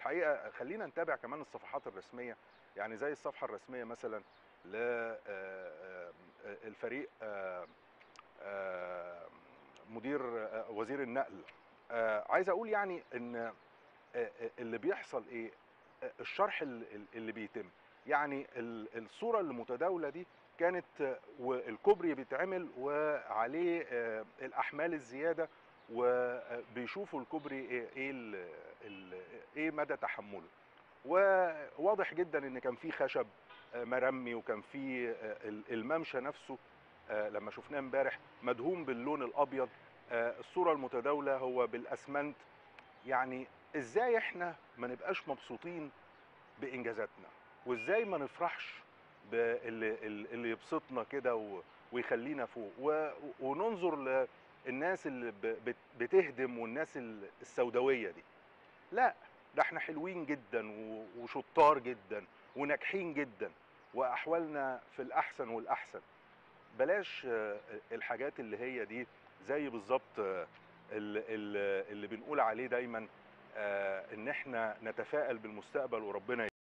الحقيقه خلينا نتابع كمان الصفحات الرسميه يعني زي الصفحه الرسميه مثلا للفريق مدير آه، وزير النقل آه، عايز اقول يعني ان آه، آه، اللي بيحصل ايه آه، الشرح ال- ال- اللي بيتم يعني ال- الصوره اللي متداوله دي كانت آه، والكوبري بيتعمل وعليه آه، الاحمال الزياده وبيشوفوا الكوبري ايه ايه, ال- ال- إيه مدى تحمله وواضح جدا ان كان في خشب آه، مرمي وكان في آه، ال- الممشى نفسه آه، لما شفناه امبارح مدهون باللون الابيض آه، الصوره المتداوله هو بالاسمنت يعني ازاي احنا ما نبقاش مبسوطين بانجازاتنا وازاي ما نفرحش باللي اللي يبسطنا كده و- ويخلينا فوق و- وننظر للناس اللي ب- بت- بتهدم والناس ال- السوداويه دي لا ده احنا حلوين جدا و- وشطار جدا وناجحين جدا واحوالنا في الاحسن والاحسن بلاش آه، الحاجات اللي هي دي زي بالظبط آه، ال- ال- اللي بنقول عليه دايما آه، ان احنا نتفائل بالمستقبل وربنا